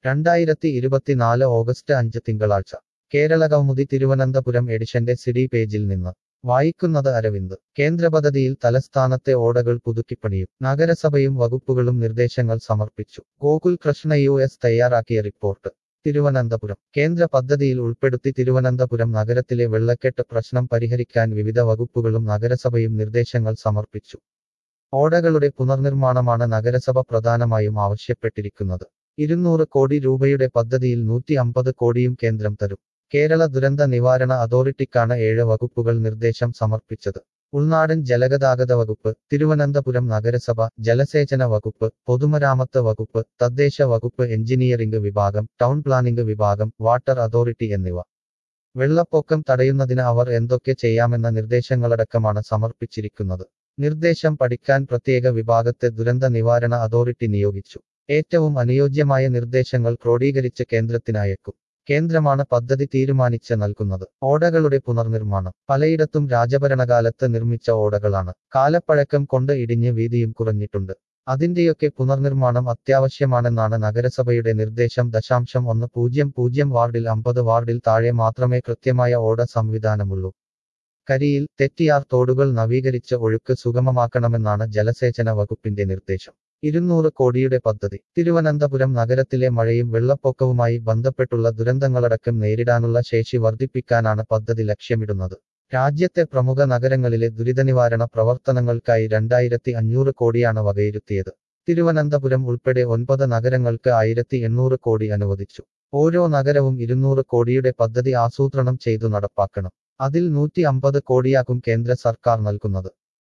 രണ്ടായിരത്തി ഇരുപത്തിനാല് ഓഗസ്റ്റ് അഞ്ച് തിങ്കളാഴ്ച കേരള കൗമുദി തിരുവനന്തപുരം എഡിഷന്റെ സിഡി പേജിൽ നിന്ന് വായിക്കുന്നത് അരവിന്ദ് കേന്ദ്ര പദ്ധതിയിൽ തലസ്ഥാനത്തെ ഓടകൾ പുതുക്കിപ്പണിയും നഗരസഭയും വകുപ്പുകളും നിർദ്ദേശങ്ങൾ സമർപ്പിച്ചു ഗോകുൽ കൃഷ്ണ യു എസ് തയ്യാറാക്കിയ റിപ്പോർട്ട് തിരുവനന്തപുരം കേന്ദ്ര പദ്ധതിയിൽ ഉൾപ്പെടുത്തി തിരുവനന്തപുരം നഗരത്തിലെ വെള്ളക്കെട്ട് പ്രശ്നം പരിഹരിക്കാൻ വിവിധ വകുപ്പുകളും നഗരസഭയും നിർദ്ദേശങ്ങൾ സമർപ്പിച്ചു ഓടകളുടെ പുനർനിർമ്മാണമാണ് നഗരസഭ പ്രധാനമായും ആവശ്യപ്പെട്ടിരിക്കുന്നത് ഇരുന്നൂറ് കോടി രൂപയുടെ പദ്ധതിയിൽ നൂറ്റി അമ്പത് കോടിയും കേന്ദ്രം തരും കേരള ദുരന്ത നിവാരണ അതോറിറ്റിക്കാണ് ഏഴ് വകുപ്പുകൾ നിർദ്ദേശം സമർപ്പിച്ചത് ഉൾനാടൻ ജലഗതാഗത വകുപ്പ് തിരുവനന്തപുരം നഗരസഭ ജലസേചന വകുപ്പ് പൊതുമരാമത്ത് വകുപ്പ് തദ്ദേശ വകുപ്പ് എഞ്ചിനീയറിംഗ് വിഭാഗം ടൗൺ പ്ലാനിംഗ് വിഭാഗം വാട്ടർ അതോറിറ്റി എന്നിവ വെള്ളപ്പൊക്കം തടയുന്നതിന് അവർ എന്തൊക്കെ ചെയ്യാമെന്ന നിർദ്ദേശങ്ങളടക്കമാണ് സമർപ്പിച്ചിരിക്കുന്നത് നിർദ്ദേശം പഠിക്കാൻ പ്രത്യേക വിഭാഗത്തെ ദുരന്ത നിവാരണ അതോറിറ്റി നിയോഗിച്ചു ഏറ്റവും അനുയോജ്യമായ നിർദ്ദേശങ്ങൾ ക്രോഡീകരിച്ച് കേന്ദ്രത്തിന് അയക്കും കേന്ദ്രമാണ് പദ്ധതി തീരുമാനിച്ച് നൽകുന്നത് ഓടകളുടെ പുനർനിർമ്മാണം പലയിടത്തും രാജഭരണകാലത്ത് നിർമ്മിച്ച ഓടകളാണ് കാലപ്പഴക്കം കൊണ്ട് ഇടിഞ്ഞ് വീതിയും കുറഞ്ഞിട്ടുണ്ട് അതിന്റെയൊക്കെ പുനർനിർമ്മാണം അത്യാവശ്യമാണെന്നാണ് നഗരസഭയുടെ നിർദ്ദേശം ദശാംശം ഒന്ന് പൂജ്യം പൂജ്യം വാർഡിൽ അമ്പത് വാർഡിൽ താഴെ മാത്രമേ കൃത്യമായ ഓട സംവിധാനമുള്ളൂ കരിയിൽ തെറ്റിയാർ തോടുകൾ നവീകരിച്ച് ഒഴുക്ക് സുഗമമാക്കണമെന്നാണ് ജലസേചന വകുപ്പിന്റെ നിർദ്ദേശം ഇരുന്നൂറ് കോടിയുടെ പദ്ധതി തിരുവനന്തപുരം നഗരത്തിലെ മഴയും വെള്ളപ്പൊക്കവുമായി ബന്ധപ്പെട്ടുള്ള ദുരന്തങ്ങളടക്കം നേരിടാനുള്ള ശേഷി വർദ്ധിപ്പിക്കാനാണ് പദ്ധതി ലക്ഷ്യമിടുന്നത് രാജ്യത്തെ പ്രമുഖ നഗരങ്ങളിലെ ദുരിതനിവാരണ പ്രവർത്തനങ്ങൾക്കായി രണ്ടായിരത്തി അഞ്ഞൂറ് കോടിയാണ് വകയിരുത്തിയത് തിരുവനന്തപുരം ഉൾപ്പെടെ ഒൻപത് നഗരങ്ങൾക്ക് ആയിരത്തി എണ്ണൂറ് കോടി അനുവദിച്ചു ഓരോ നഗരവും ഇരുന്നൂറ് കോടിയുടെ പദ്ധതി ആസൂത്രണം ചെയ്തു നടപ്പാക്കണം അതിൽ നൂറ്റി അമ്പത് കോടിയാക്കും കേന്ദ്ര സർക്കാർ നൽകുന്നത്